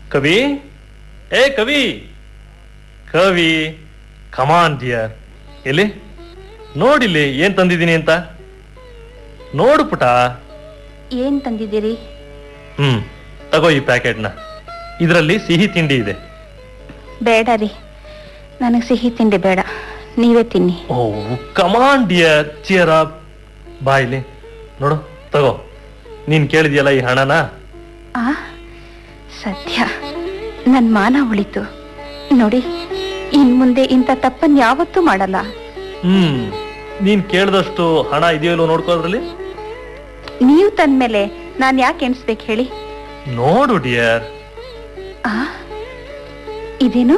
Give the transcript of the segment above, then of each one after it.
ಕವಿ ಏ ಕವಿ ಕವಿ ಕಮಾನ್ ಡಿಯರ್ ಎಲ್ಲಿ ನೋಡಿಲ್ಲಿ ಏನ್ ತಂದಿದ್ದೀನಿ ಅಂತ ನೋಡು ಪುಟ ಏನ್ ತಂದಿದ್ದೀರಿ ಹ್ಮ್ ತಗೋ ಈ ಪ್ಯಾಕೆಟ್ನ ಇದರಲ್ಲಿ ಸಿಹಿ ತಿಂಡಿ ಇದೆ ಬೇಡ ರೀ ನನಗೆ ಸಿಹಿ ತಿಂಡಿ ಬೇಡ ನೀವೇ ತಿನ್ನಿ oh come on dear cheer up ಬಾಯ್ಲಿ ನೋಡು ತಗೋ ನೀನ್ ಕೇಳಿದ್ಯಲ್ಲ ಈ ಹಣನ ಆ ಸತ್ಯ ನನ್ನ ಮಾನ ಉಳಿತು ನೋಡಿ ಇನ್ ಮುಂದೆ ಇಂಥ ತಪ್ಪನ್ ಯಾವತ್ತೂ ಮಾಡಲ್ಲ ಹ್ಮ್ ನೀನ್ ಕೇಳಿದಷ್ಟು ಹಣ ಇದೆಯೋ ಇಲ್ವೋ ನೋಡ್ಕೋದ್ರಲ್ಲಿ ನೀವು ತಂದ್ಮೇಲೆ ನಾನು ಯಾಕೆ ಎಣಿಸ್ಬೇಕು ಹೇಳಿ ನೋಡು ಡಿಯರ್ ಆ ಇದೇನು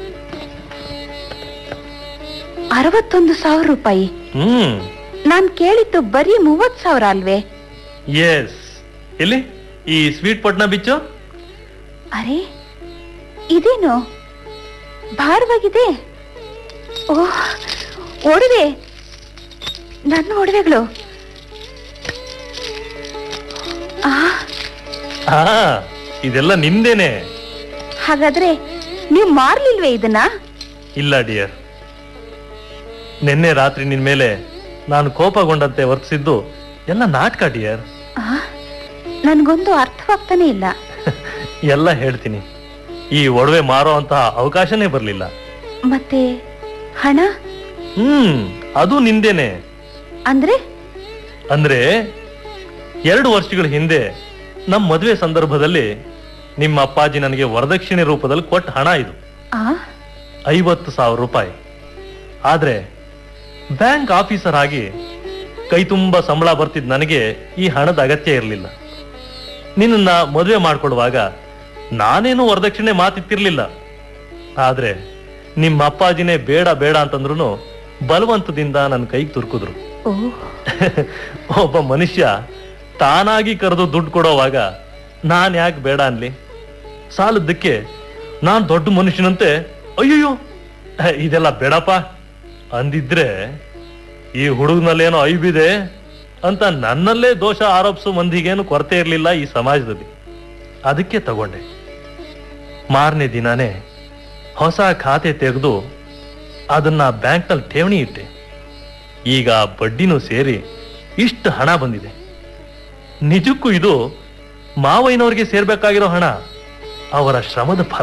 ಅರವತ್ತೊಂದು ಸಾವಿರ ರೂಪಾಯಿ ಹ್ಮ್ ನಾನ್ ಕೇಳಿದ್ದು ಬರೀ ಮೂವತ್ ಸಾವಿರ ಅಲ್ವೇ ಎಸ್ ಎಲ್ಲಿ ಈ ಸ್ವೀಟ್ ಪಟ್ನ ಬಿಚ್ಚು ಅರೆ ಇದೇನು ಭಾರವಾಗಿದೆ ಓಹ್ ಒಡವೆ ನನ್ನ ಒಡವೆಗಳು ಆ ಹಾ ಇದೆಲ್ಲ ನಿಂದೇನೆ ಹಾಗಾದ್ರೆ ನೀವು ಮಾರ್ಲಿಲ್ವೇ ಇದನ್ನ ಇಲ್ಲ ಡಿಯರ್ ನಿನ್ನೆ ರಾತ್ರಿ ನಿನ್ ಮೇಲೆ ನಾನು ಕೋಪಗೊಂಡಂತೆ ವರ್ತಿಸಿದ್ದು ಎಲ್ಲ ನಾಟಕ ಡಿಯರ್ ಆ ನನ್ಗೊಂದು ಅರ್ಥವಾಗ್ತಾನೆ ಇಲ್ಲ ಎಲ್ಲ ಹೇಳ್ತೀನಿ ಈ ಒಡವೆ ಮಾರೋ ಅಂತ ಅವಕಾಶನೇ ಬರ್ಲಿಲ್ಲ ಮತ್ತೆ ಹಣ ಹ್ಮ್ ಅದು ನಿಂದೇನೆ ಅಂದ್ರೆ ಅಂದ್ರೆ ಎರಡು ವರ್ಷಗಳ ಹಿಂದೆ ನಮ್ಮ ಮದುವೆ ಸಂದರ್ಭದಲ್ಲಿ ನಿಮ್ಮ ಅಪ್ಪಾಜಿ ನನಗೆ ವರದಕ್ಷಿಣೆ ರೂಪದಲ್ಲಿ ಕೊಟ್ಟ ಹಣ ಇದು ಆ ಐವತ್ತು ಸಾವಿರ ರೂಪಾಯಿ ಆದ್ರೆ ಬ್ಯಾಂಕ್ ಆಫೀಸರ್ ಆಗಿ ಕೈ ತುಂಬ ಸಂಬಳ ಬರ್ತಿದ್ ನನಗೆ ಈ ಹಣದ ಅಗತ್ಯ ಇರಲಿಲ್ಲ ನಿನ್ನ ಮದುವೆ ಮಾಡ್ಕೊಡುವಾಗ ನಾನೇನು ವರದಕ್ಷಿಣೆ ಮಾತಿತ್ತಿರ್ಲಿಲ್ಲ ಆದ್ರೆ ನಿಮ್ಮ ಅಪ್ಪಾಜಿನೇ ಬೇಡ ಬೇಡ ಅಂತಂದ್ರು ಬಲವಂತದಿಂದ ನನ್ನ ಕೈಗೆ ತುರ್ಕಿದ್ರು ಓ ಒಬ್ಬ ಮನುಷ್ಯ ತಾನಾಗಿ ಕರೆದು ದುಡ್ಡು ಕೊಡೋವಾಗ ನಾನ್ ಯಾಕೆ ಬೇಡ ಅನ್ಲಿ ಸಾಲದ್ದಕ್ಕೆ ನಾನ್ ದೊಡ್ಡ ಮನುಷ್ಯನಂತೆ ಅಯ್ಯಯ್ಯೋ ಹೇ, ಇದೆಲ್ಲ ಬೇಡಪ್ಪ ಅಂದಿದ್ರೆ ಈ ಹುಡುಗನಲ್ಲೇನೋ ಐಬಿದೆ ಅಂತ ನನ್ನಲ್ಲೇ ದೋಷ ಆರೋಪಿಸೋ ಮಂದಿಗೇನು ಕೊರತೆ ಇರಲಿಲ್ಲ ಈ ಸಮಾಜದಲ್ಲಿ ಅದಕ್ಕೆ ತಗೊಂಡೆ ಮಾರನೇ ದಿನಾನೇ ಹೊಸ ಖಾತೆ ತೆಗೆದು ಅದನ್ನ ಬ್ಯಾಂಕ್ನಲ್ಲಿ ಠೇವಣಿ ಇಟ್ಟೆ ಈಗ ಬಡ್ಡಿನೂ ಸೇರಿ ಇಷ್ಟು ಹಣ ಬಂದಿದೆ ನಿಜಕ್ಕೂ ಇದು ಮಾವಯ್ಯನವ್ರಿಗೆ ಸೇರ್ಬೇಕಾಗಿರೋ ಹಣ ಅವರ ಶ್ರಮದ ಫಲ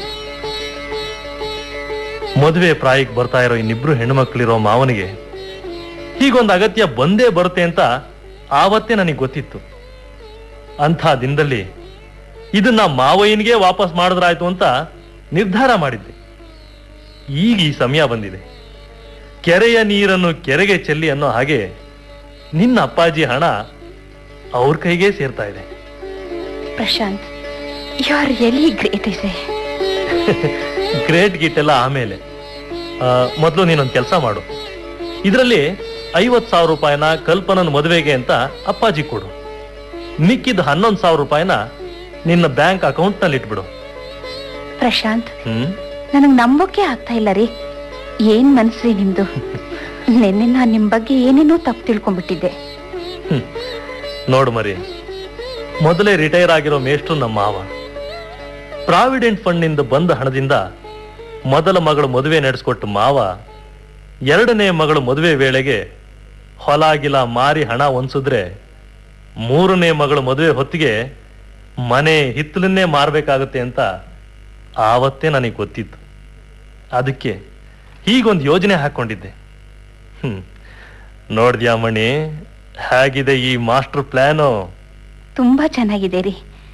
ಮದುವೆ ಪ್ರಾಯಕ್ಕೆ ಬರ್ತಾ ಇರೋ ಇನ್ನಿಬ್ರು ಹೆಣ್ಮಕ್ಳಿರೋ ಮಾವನಿಗೆ ಹೀಗೊಂದು ಅಗತ್ಯ ಬಂದೇ ಬರುತ್ತೆ ಅಂತ ಆವತ್ತೇ ನನಗೆ ಗೊತ್ತಿತ್ತು ಅಂಥ ದಿನದಲ್ಲಿ ಇದನ್ನ ಮಾವಯ್ಯನಿಗೆ ವಾಪಸ್ ಮಾಡಿದ್ರಾಯ್ತು ಅಂತ ನಿರ್ಧಾರ ಮಾಡಿದ್ದೆ ಈಗ ಈ ಸಮಯ ಬಂದಿದೆ ಕೆರೆಯ ನೀರನ್ನು ಕೆರೆಗೆ ಚೆಲ್ಲಿ ಅನ್ನೋ ಹಾಗೆ ನಿನ್ನ ಅಪ್ಪಾಜಿ ಹಣ ಅವ್ರ ಕೈಗೆ ಸೇರ್ತಾ ಇದೆ Prashanth you are really great is great ಗಿಟ್ ಎಲ್ಲ ಆಮೇಲೆ ಆ, ಮೊದಲು ನೀನೊಂದು ಕೆಲಸ ಮಾಡು ಇದರಲ್ಲಿ ಐವತ್ ಸಾವಿರ ರೂಪಾಯಿನ ಕಲ್ಪನನ ಮದುವೆಗೆ ಅಂತ ಅಪ್ಪಾಜಿ ಕೊಡು ಮಿಕ್ಕಿದ ಹನ್ನೊಂದು ಸಾವಿರ ರೂಪಾಯಿನ ನಿನ್ನ ಬ್ಯಾಂಕ್ ಅಕೌಂಟ್ ನಲ್ಲಿ ಇಟ್ಬಿಡು ಪ್ರಶಾಂತ್ ಹ್ಮ್ ನನಗ್ ನಂಬೋಕೆ ಆಗ್ತಾ ಇಲ್ಲ ರೀ ಏನ್ ಮನ್ಸ್ರಿ ನಿಮ್ದು ನಿನ್ನೆ ನಾನ್ ನಿಮ್ ಬಗ್ಗೆ ಏನೇನೋ ತಪ್ಪು ತಿಳ್ಕೊಂಡ್ಬಿಟ್ಟಿದ್ದೆ ಹ್ಮ್. ನೋಡು ಮರಿ ಮೊದಲೇ ರಿಟೈರ್ ಆಗಿರೋ ಮೇಷ್ಟ್ರು ನಮ್ಮ ಮಾವ ಪ್ರಾವಿಡೆಂಟ್ ಫಂಡ್ ನಿಂದ ಬಂದ ಹಣದಿಂದ ಮೊದಲ ಮಗಳು ಮದುವೆ ನಡೆಸ್ಕೊಟ್ಟು ಮಾವ ಎರಡನೇ ಮಗಳು ಮದುವೆ ವೇಳೆಗೆ ಹೊಲ ಗಿಲ ಮಾರಿ ಹಣ ಹೊನ್ಸಿದ್ರೆ ಮೂರನೇ ಮಗಳು ಮದುವೆ ಹೊತ್ತಿಗೆ ಮನೆ ಹಿತ್ತಲನ್ನೇ ಮಾರಬೇಕಾಗತ್ತೆ ಅಂತ ಆವತ್ತೇ ನನಗೆ ಗೊತ್ತಿತ್ತು ಅದಕ್ಕೆ ಹೀಗೊಂದು ಯೋಜನೆ ಹಾಕೊಂಡಿದ್ದೆ ಹ್ಮ್ ನೋಡ್ದ್ಯಾ ಮಣಿ ಹೇಗಿದೆ ಈ ಮಾಸ್ಟರ್ ಪ್ಲಾನು ತುಂಬಾ ಚೆನ್ನಾಗಿದೆ ರೀ